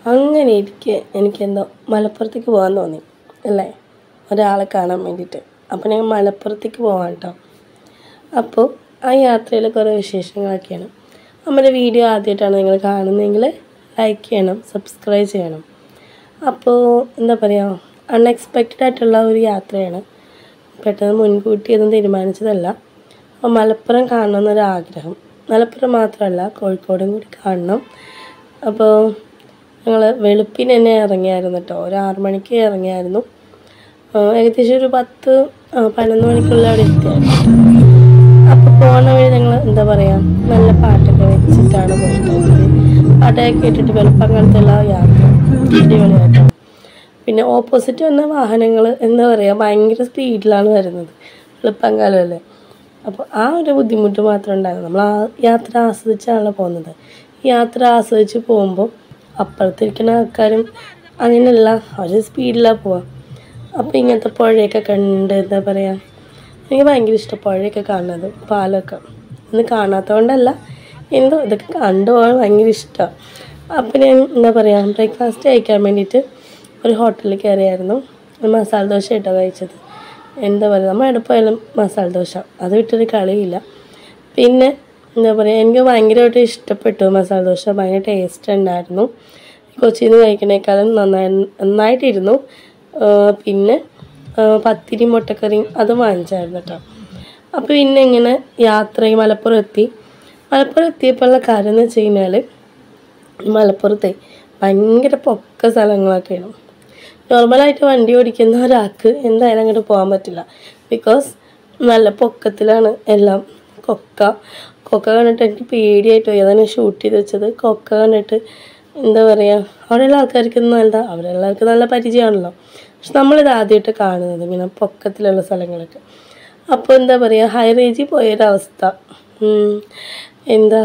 അങ്ങനെ ഇരിക്കെ എനിക്കെന്തോ മലപ്പുറത്തേക്ക് പോകാൻ തോന്നി അല്ലേ ഒരാളെ കാണാൻ വേണ്ടിയിട്ട് അപ്പോൾ ഞാൻ മലപ്പുറത്തേക്ക് പോകാം കേട്ടോ അപ്പോൾ ആ യാത്രയിൽ കുറേ വിശേഷങ്ങളൊക്കെയാണ് നമ്മുടെ വീഡിയോ ആദ്യമായിട്ടാണ് നിങ്ങൾ കാണുന്നതെങ്കിൽ ലൈക്ക് ചെയ്യണം സബ്സ്ക്രൈബ് ചെയ്യണം അപ്പോൾ എന്താ പറയുക അൺഎക്സ്പെക്റ്റഡ് ആയിട്ടുള്ള ഒരു യാത്രയാണ് പെട്ടെന്ന് മുൻകൂട്ടി ഒന്നും തീരുമാനിച്ചതല്ല അപ്പോൾ മലപ്പുറം കാണണമെന്നൊരാഗ്രഹം മലപ്പുറം മാത്രമല്ല കോഴിക്കോടും കൂടി കാണണം അപ്പോൾ ഞങ്ങൾ വെളുപ്പിന് തന്നെ ഇറങ്ങിയായിരുന്നു കേട്ടോ ഒരു ആറ് മണിക്ക് ഇറങ്ങിയായിരുന്നു ആ, ഏകദേശം ഒരു പത്ത് ആ, പതിനൊന്ന് മണിക്കുള്ളിൽ അവിടെ എത്തിയായിരുന്നു അപ്പോൾ പോണ വഴി ഞങ്ങൾ എന്താ പറയുക നല്ല പാട്ടൊക്കെ വെച്ചിട്ടാണ് പോയിട്ടുള്ളത് പാട്ടൊക്കെ കേട്ടിട്ട് വെളുപ്പങ്ങലത്തുള്ള യാത്ര അടിപൊളിയായിട്ടാണ് പിന്നെ ഓപ്പോസിറ്റ് വന്ന വാഹനങ്ങൾ എന്താ പറയുക ഭയങ്കര സ്പീഡിലാണ് വരുന്നത് വെളുപ്പങ്കാലമല്ലേ അപ്പോൾ ആ ഒരു ബുദ്ധിമുട്ട് മാത്രമേ ഉണ്ടായിരുന്നു നമ്മൾ ആ യാത്ര ആസ്വദിച്ചാണല്ലോ പോകുന്നത് ഈ യാത്ര ആസ്വദിച്ച് പോകുമ്പോൾ അപ്പുറത്തിരിക്കുന്ന ആൾക്കാരും അങ്ങനെയല്ല അവർ സ്പീഡിലാണ് പോവുക അപ്പോൾ ഇങ്ങനത്തെ പുഴയൊക്കെ കണ്ട് എന്താ പറയുക എനിക്ക് ഭയങ്കര ഇഷ്ടം പുഴയൊക്കെ കാണുന്നത് പാലൊക്കെ ഇന്ന് കാണാത്തതുകൊണ്ടല്ല എന്തോ ഇതൊക്കെ കണ്ടുപോകാൻ ഭയങ്കര ഇഷ്ടമാണ് അപ്പോൾ ഞാൻ എന്താ പറയുക ബ്രേക്ക്ഫാസ്റ്റ് കഴിക്കാൻ വേണ്ടിയിട്ട് ഒരു ഹോട്ടലിൽ കയറിയായിരുന്നു മസാല ദോശ കേട്ടോ കഴിച്ചത് എന്താ പറയുക നമ്മൾ എവിടെ പോയാലും മസാല ദോശ അത് വിട്ടൊരു കളിയില്ല പിന്നെ എന്താ പറയുക എനിക്ക് ഭയങ്കരമായിട്ട് ഇഷ്ടപ്പെട്ടു മസാല ദോശ ഭയങ്കര ടേസ്റ്റ് ഉണ്ടായിരുന്നു കൊച്ചിയിൽ നിന്ന് കഴിക്കണേക്കാളും നന്നായി നന്നായിട്ടിരുന്നു ആ, പിന്നെ ആ, പത്തിരി മുട്ടക്കറിയും അത് വാങ്ങിച്ചായിരുന്നു കേട്ടോ അപ്പോൾ പിന്നെ ഇങ്ങനെ യാത്രയും മലപ്പുറം എത്തി മലപ്പുറം എത്തിയപ്പോഴുള്ള കാര്യം എന്ന് വെച്ച് കഴിഞ്ഞാൽ മലപ്പുറത്തെ ഭയങ്കര പൊക്ക സ്ഥലങ്ങളൊക്കെയാണ് നോർമലായിട്ട് വണ്ടി ഓടിക്കുന്ന ഒരാൾക്ക് എന്തായാലും അങ്ങോട്ട് പോകാൻ പറ്റില്ല ബിക്കോസ് നല്ല പൊക്കത്തിലാണ് എല്ലാം കൊക്ക കൊക്ക കണ്ടിട്ട് എനിക്ക് പേടിയായിട്ട് പോയി അതാണ് ഷൂട്ട് ചെയ്ത് വെച്ചത് കൊക്ക കണ്ടിട്ട് എന്താ പറയുക അവിടെയുള്ള ആൾക്കാർക്ക് നല്ല അവരെല്ലാവർക്കും നല്ല പരിചയമാണല്ലോ പക്ഷെ നമ്മളിത് ആദ്യമായിട്ട് കാണുന്നത് ഇങ്ങനെ പൊക്കത്തിലുള്ള സ്ഥലങ്ങളൊക്കെ അപ്പോൾ എന്താ പറയുക ഹൈ റേഞ്ചിൽ പോയൊരവസ്ഥ ഉം, എന്താ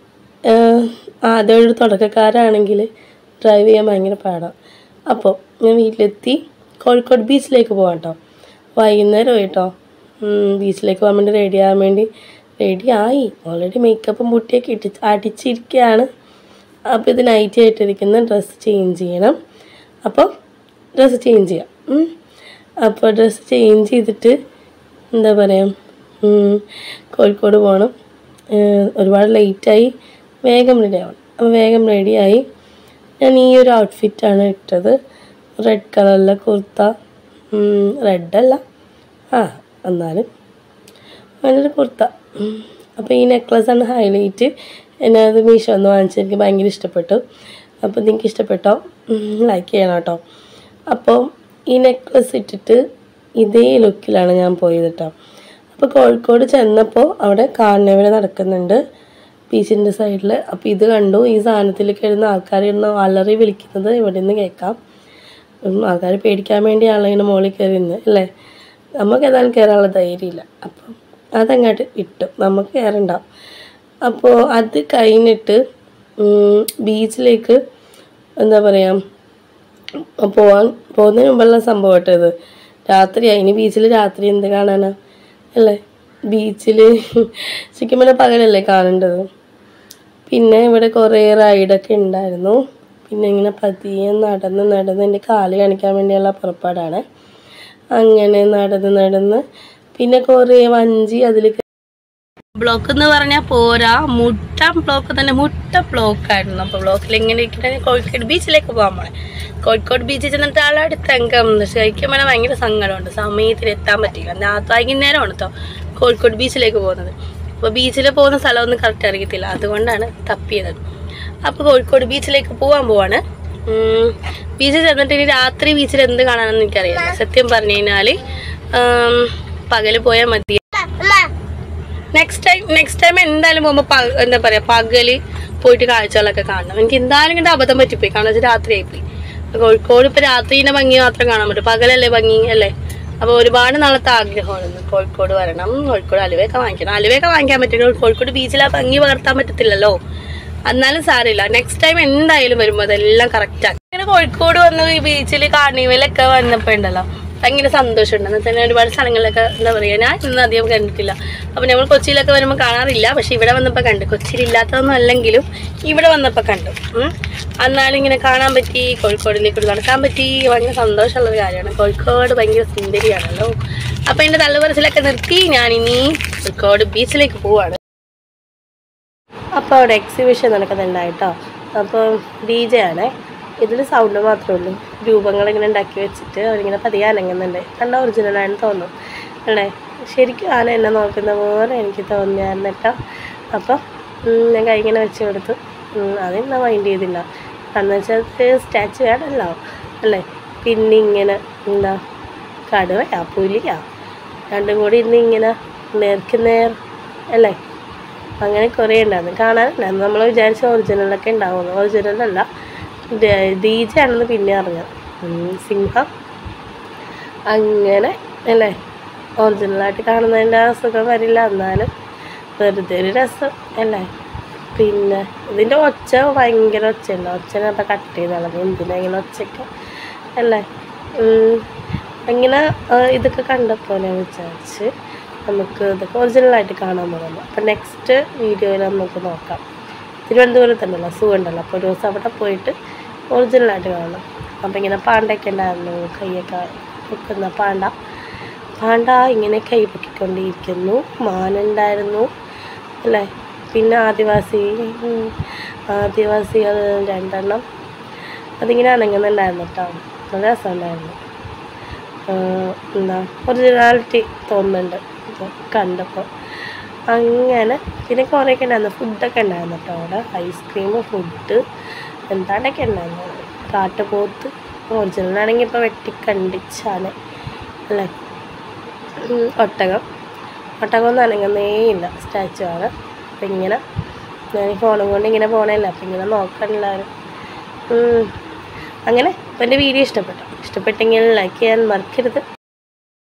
ആഹ് ആദ്യം ഒരു തുടക്കക്കാരാണെങ്കിൽ ഡ്രൈവ് ചെയ്യാൻ ഭയങ്കര പാടാണ് അപ്പോൾ ഞാൻ വീട്ടിലെത്തി കോഴിക്കോട് ബീച്ചിലേക്ക് പോകാം കേട്ടോ വൈകുന്നേരം കേട്ടോ ബീച്ചിലേക്ക് പോകാൻ വേണ്ടി റെഡി ആകാൻ വേണ്ടി റെഡി ആയി ഓൾറെഡി മേക്കപ്പും മുട്ടിയൊക്കെ ഇട്ടി അടിച്ചിരിക്കുകയാണ് അപ്പോൾ ഇത് നൈറ്റ് ആയിട്ടിരിക്കുന്ന ഡ്രസ്സ് ചേഞ്ച് ചെയ്യണം അപ്പോൾ ഡ്രസ്സ് ചേഞ്ച് ചെയ്യാം ഉം. അപ്പോൾ ഡ്രസ്സ് ചേഞ്ച് ചെയ്തിട്ട് എന്താ പറയുക ഉം, കോഴിക്കോട് പോകണം ഏഹ് ഒരുപാട് ലേറ്റായി വേഗം റെഡി ആവണം അപ്പോൾ വേഗം റെഡിയായി ഞാൻ ഈ ഒരു ഔട്ട്ഫിറ്റാണ് ഇട്ടത് റെഡ് കളറിലെ കുർത്ത റെഡല്ല ആ എന്നാലും നല്ലൊരു കുർത്ത ഉം. അപ്പോൾ ഈ നെക്ലസ്സാണ് ഹൈലൈറ്റ് എന്നെ അത് മീഷോ ഒന്ന് വാങ്ങിച്ച് എനിക്ക് ഭയങ്കര ഇഷ്ടപ്പെട്ടു അപ്പോൾ നിങ്ങൾക്ക് ഇഷ്ടപ്പെട്ടോ ലൈക്ക് ചെയ്യണം കേട്ടോ അപ്പോൾ ഈ നെക്ലസ് ഇട്ടിട്ട് ഇതേ ലുക്കിലാണ് ഞാൻ പോയത് കേട്ടോ അപ്പോൾ കോഴിക്കോട് ചെന്നപ്പോൾ അവിടെ കാർണിവൽ നടക്കുന്നുണ്ട് ബീച്ചിൻ്റെ സൈഡിൽ അപ്പോൾ ഇത് കണ്ടു ഈ സാധനത്തിൽ കയറുന്ന ആൾക്കാർ ഇരുന്ന് അലറി വിളിക്കുന്നത് ഇവിടെ നിന്ന് കേൾക്കാം ആൾക്കാർ പേടിക്കാൻ വേണ്ടിയാണല്ലോ ഇങ്ങനെ മുകളിൽ കയറി നിന്ന് അല്ലേ നമുക്ക് ഏതായാലും കയറാനുള്ള ധൈര്യമില്ല അപ്പം അതങ്ങോട്ട് ഇട്ടു നമുക്ക് കയറണ്ട അപ്പോൾ അത് കഴിഞ്ഞിട്ട് ഉം, ബീച്ചിലേക്ക് എന്താ പറയുക പോവാൻ പോകുന്നതിന് മുമ്പുള്ള സംഭവം കേട്ടോ ഇത് രാത്രിയായി ഇനി ബീച്ചിൽ രാത്രി എന്ത് കാണാനാ അല്ലേ ബീച്ചിൽ ശരിക്കും പറഞ്ഞാൽ പകലല്ലേ കാണേണ്ടത് പിന്നെ ഇവിടെ കുറേ റൈഡൊക്കെ ഉണ്ടായിരുന്നു പിന്നെ ഇങ്ങനെ പതിയെ നടന്ന് നടന്ന് എൻ്റെ കാല് കാണിക്കാൻ വേണ്ടിയുള്ള പുറപ്പാടാണ് അങ്ങനെ നടന്ന് നടന്ന് പിന്നെ കുറേ വഞ്ചി അതിൽ ബ്ലോക്ക് എന്ന് പറഞ്ഞാൽ പോരാ മുട്ട ബ്ലോക്ക് തന്നെ മുട്ട ബ്ലോക്ക് ആയിരുന്നു അപ്പോൾ ബ്ലോക്കിൽ എങ്ങനെ ഇരിക്കണേ കോഴിക്കോട് ബീച്ചിലേക്ക് പോകാൻ പോണേ കോഴിക്കോട് ബീച്ചിൽ ചെന്നിട്ട് ആളടുത്ത് അങ്കം ശരിക്കും പറഞ്ഞാൽ ഭയങ്കര സങ്കടമുണ്ട് സമയത്തിന് എത്താൻ പറ്റില്ല ഞാൻ വൈകുന്നേരമാണ് കേട്ടോ കോഴിക്കോട് ബീച്ചിലേക്ക് പോകുന്നത് അപ്പോൾ ബീച്ചിൽ പോകുന്ന സ്ഥലമൊന്നും കറക്റ്റ് അറിയത്തില്ല അതുകൊണ്ടാണ് തപ്പിയത് അപ്പോൾ കോഴിക്കോട് ബീച്ചിലേക്ക് പോകാൻ പോവാണ് ബീച്ചിൽ ചെന്നിട്ട് ഇനി രാത്രി ബീച്ചിൽ എന്ത് കാണാനെന്ന് എനിക്കറിയില്ല സത്യം പറഞ്ഞു കഴിഞ്ഞാൽ പകല് പോയാൽ മതി നെക്സ്റ്റ് ടൈം നെക്സ്റ്റ് ടൈം എന്തായാലും പോകുമ്പോൾ എന്താ പറയുക പകല് പോയിട്ട് കാഴ്ചകളൊക്കെ കാണണം എനിക്ക് എന്തായാലും ഇങ്ങോട്ട് അബദ്ധം പറ്റിപ്പോയി കാരണം വെച്ചാൽ രാത്രി ആയിപ്പോയി കോഴിക്കോട് ഇപ്പൊ രാത്രിന്റെ ഭംഗി മാത്രം കാണാൻ പറ്റും പകലല്ലേ ഭംഗി അല്ലേ അപ്പോൾ ഒരുപാട് നാളത്തെ ആഗ്രഹമാണ് കോഴിക്കോട് വരണം കോഴിക്കോട് അലുവയൊക്കെ വാങ്ങിക്കണം അലുവയൊക്കെ വാങ്ങിക്കാൻ പറ്റും കോഴിക്കോട് ബീച്ചിൽ ആ ഭംഗി പകർത്താൻ പറ്റത്തില്ലല്ലോ എന്നാലും സാരമില്ല നെക്സ്റ്റ് ടൈം എന്തായാലും വരുമ്പോൾ അതെല്ലാം കറക്റ്റാണ് ഇങ്ങനെ കോഴിക്കോട് വന്ന് ഈ ബീച്ചിൽ കാർണിവലൊക്കെ വന്നപ്പോൾ ഉണ്ടല്ലോ ഭയങ്കര സന്തോഷമുണ്ട് എന്ന് വെച്ചാൽ ഒരുപാട് സ്ഥലങ്ങളിലൊക്കെ എന്താ പറയുക ഞാൻ ഇന്ന് അധികം കണ്ടിട്ടില്ല അപ്പോൾ നമ്മൾ കൊച്ചിയിലൊക്കെ വരുമ്പോൾ കാണാറില്ല പക്ഷേ ഇവിടെ വന്നപ്പോൾ കണ്ടു കൊച്ചിയിലില്ലാത്തതൊന്നും അല്ലെങ്കിലും ഇവിടെ വന്നപ്പോൾ കണ്ടു ഉം. എന്നാലും ഇങ്ങനെ കാണാൻ പറ്റി കോഴിക്കോടിലേക്ക് ഒരു നടക്കാൻ പറ്റി ഭയങ്കര സന്തോഷമുള്ള ഒരു കാര്യമാണ് കോഴിക്കോട് ഭയങ്കര സുന്ദരിയാണല്ലോ അപ്പോൾ എൻ്റെ തള്ളുപറച്ചിലൊക്കെ നിർത്തി ഞാനിനി കോഴിക്കോട് ബീച്ചിലേക്ക് പോവാണ് അപ്പോൾ അവിടെ എക്സിബിഷൻ നടക്കുന്നുണ്ടായിട്ടോ അപ്പോൾ ഡി ജെ ആണേ ഇതിൽ സൗണ്ട് മാത്രമേ ഉള്ളൂ രൂപങ്ങൾ ഇങ്ങനെ ഉണ്ടാക്കി വെച്ചിട്ട് അവരിങ്ങനെ പതിയെ അനങ്ങുന്നുണ്ട് കണ്ട ഒറിജിനലാണെന്ന് തോന്നുന്നു അല്ലേ ശരിക്കും ആന എന്നെ നോക്കുന്ന പോലെ എനിക്ക് തോന്നിയായിരുന്നു കേട്ടോ അപ്പോൾ ഉം, ഞാൻ കൈ ഇങ്ങനെ വെച്ച് കൊടുത്തു ഉം, അതെന്നാ മൈൻഡ് ചെയ്തില്ല കാരണം വെച്ചാൽ സ്റ്റാച്ചു ആണല്ലോ അല്ലേ പിന്നെ ഇങ്ങനെ എന്താ കടുവയാ പുലിയാ രണ്ടും കൂടി ഇരുന്ന് ഇങ്ങനെ നേർക്ക് നേർ അല്ലേ അങ്ങനെ കുറേ ഉണ്ടായിരുന്നു കാണാനുണ്ടായിരുന്നു നമ്മൾ വിചാരിച്ച ഒറിജിനലൊക്കെ ഉണ്ടാവുന്നു ഒറിജിനലല്ല ദീജ ആണെന്ന് പിന്നെ അറിഞ്ഞത് ഉം, സിംഹം അങ്ങനെ അല്ലേ ഒറിജിനലായിട്ട് കാണുന്നതിൻ്റെ ആ സുഖം വരില്ല എന്നാലും വെറുതെ ഒരു രസം അല്ലേ പിന്നെ ഇതിൻ്റെ ഒച്ച ഭയങ്കര ഒച്ചയുണ്ട് ഒച്ചനെ അപ്പം കട്ട് ചെയ്താണ് എന്തിനാ ഇങ്ങനെ ഒച്ചയ്ക്ക് അല്ലേ ഉം, ഇങ്ങനെ ആ, ഇതൊക്കെ കണ്ടപ്പോൾ ഞാൻ വിചാരിച്ച് നമുക്ക് ഇതൊക്കെ ഒറിജിനലായിട്ട് കാണാൻ പോകുന്നു അപ്പം നെക്സ്റ്റ് വീഡിയോയിൽ നമുക്ക് നോക്കാം തിരുവനന്തപുരത്തുണ്ടല്ലോ സൂ ഉണ്ടല്ലോ അപ്പോൾ ഒരു ദിവസം അവിടെ പോയിട്ട് ഒറിജിനലായിട്ട് കാണണം അപ്പം ഇങ്ങനെ പാണ്ടയൊക്കെ ഉണ്ടായിരുന്നു കൈയൊക്കെ വെക്കുന്ന പാണ്ട പാണ്ട ഇങ്ങനെ കൈ പൊക്കിക്കൊണ്ടിരിക്കുന്നു മാനുണ്ടായിരുന്നു അല്ലേ പിന്നെ ആദിവാസി ഉം, ആദിവാസികൾ രണ്ടെണ്ണം അതിങ്ങനെ അനങ്ങുന്നുണ്ടായിരുന്നു കേട്ടോ നല്ല രസമുണ്ടായിരുന്നു ആഹ് എന്താ ഒറിജിനാലിറ്റി തോന്നുന്നുണ്ട് ഇത് കണ്ടപ്പോൾ അങ്ങനെ പിന്നെ കുറേയൊക്കെ ഉണ്ടായിരുന്നു ഫുഡൊക്കെ ഉണ്ടായിരുന്നു കേട്ടോ അവിടെ ഐസ്ക്രീം ഫുഡ് എന്താണ്ടൊക്കെ ഉണ്ടായിരുന്നു കാട്ടുപോത്ത് ഒറിജിനലാണെങ്കിൽ ഇപ്പോൾ വെട്ടിക്കണ്ടിച്ചാണ് അല്ലേ ഉം, ഒട്ടകം ഒട്ടകം ഒന്നും അനങ്ങുന്നേ ഇല്ല സ്റ്റാച്ചു ആണ് അപ്പം ഇങ്ങനെ ഞാൻ ഈ ഫോണും കൊണ്ട് ഇങ്ങനെ പോകണമല്ലോ അപ്പം ഇങ്ങനെ നോക്കണെല്ലാവരും ഉം. അങ്ങനെ അപ്പോൾ എൻ്റെ വീഡിയോ ഇഷ്ടപ്പെട്ടു ഇഷ്ടപ്പെട്ടെങ്കിൽ ലൈക്ക് ചെയ്യാൻ മറക്കരുത്